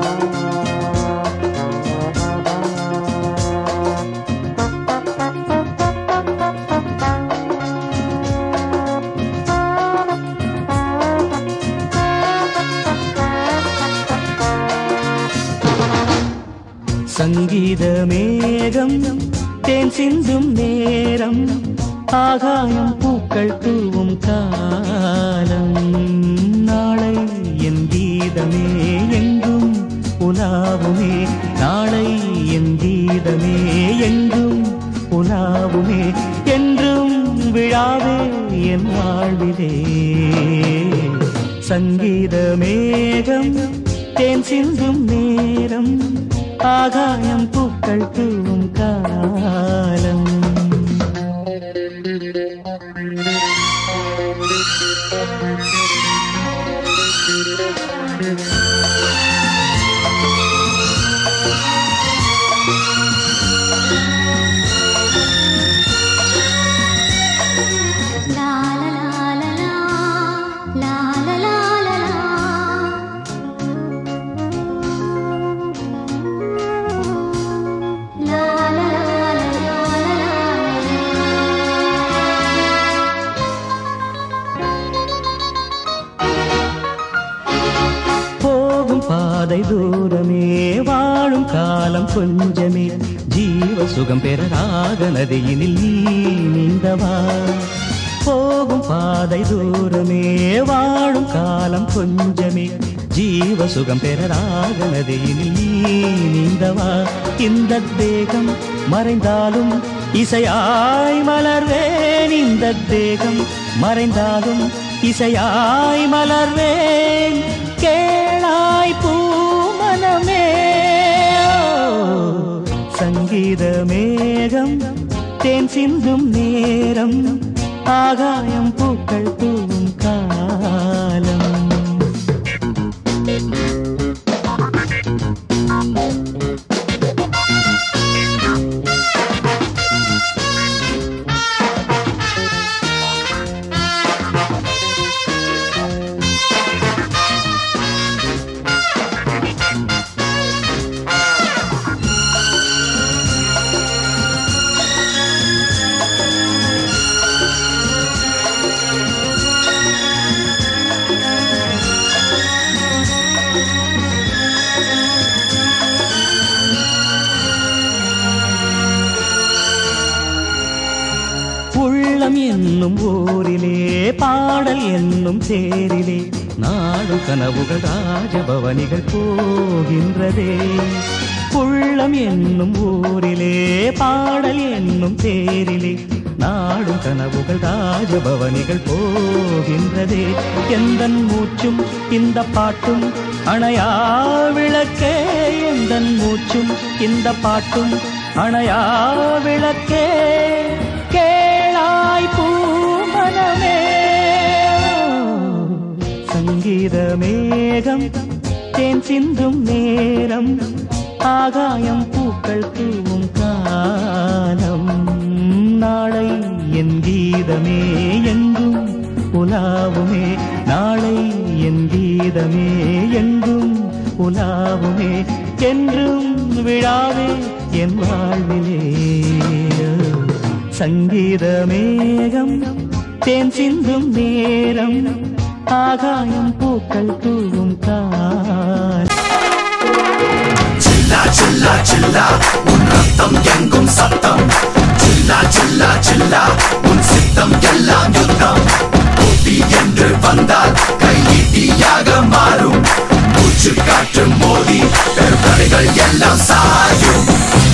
சங்கீத மேகம் தேன் சிந்தும் நேரம் ஆகாயம் பூக்கள் தூவும் காலம் நாளை என் கீதமே எங்கும் உலாவுமே நாளை என் கீதமே எங்கும் உலாவுமே என்றும் விழாவே என் வாழ்விலே சங்கீத மேகம் தேன் சிந்தும் நேரம் ஆகாயம் பூக்கள் தூவும் காலம் லா லா லா லா லா லா லா லா லா லா லா போகும் பாதை தூரமே வாழும் காலம் கொஞ்சமே ஜீவ சுகம் பெறராக நதியினில் நீ நீந்தவா போகும் பாதை தூரமே வாழும் காலம் கொஞ்சமே ஜீவ சுகம் பெறராக நதியினில் நீ நீந்தவா இந்த தேகம் மறைந்தாலும் இசையாய் மலர்வேன் இந்த தேகம் மறைந்தாலும் இசையாய் மலர்வேன் கேளாய் பூமனமே சங்கீத மேகம் தேன் சிந்தும் நேரம் ஆகாயம் பூக்கள் தூவும் காலம் உள்ளம் என்னும் ஊரிலே பாடல் என்னும் தேரிலே நாடும் கனவுகள் ராஜபவனிகள் போகின்றதே உள்ளம் என்னும் ஊரிலே பாடல் என்னும் தேரிலே நாடும் கனவுகள் ராஜபவனிகள் போகின்றதே எந்தன் மூச்சும் இந்த பாட்டும் அணையா விளக்கே எந்தன் மூச்சும் இந்த பாட்டும் அணையா விளக்கே கேளாய் பூமனமே சங்கீத மேகம் தேன் சிந்தும் நேரம் ஆகாயம் பூக்கள் தூவும் காலம் நாளை என் கீதமே எங்கும் உலாவுமே நாளை என் கீதமே எங்கும் உலாவுமே என்றும் விழாவே என் வாழ்விலே சங்கீத மேகம் தேன் சிந்தும் நேரம் ஆகாயம் பூக்கள் தூவும் காலம் சில்லா சில்லா சில்லா உன் ரத்தம் எங்கும் சத்தம் சில்லா சில்லா சில்லா உன் சித்தம் எல்லாம் யுத்தம் போட்டி என்று வந்தால் கையீட்டியாக மாறும் மூச்சு காற்று மோதி பெருந்தடைகள் எல்லாம் சாயும்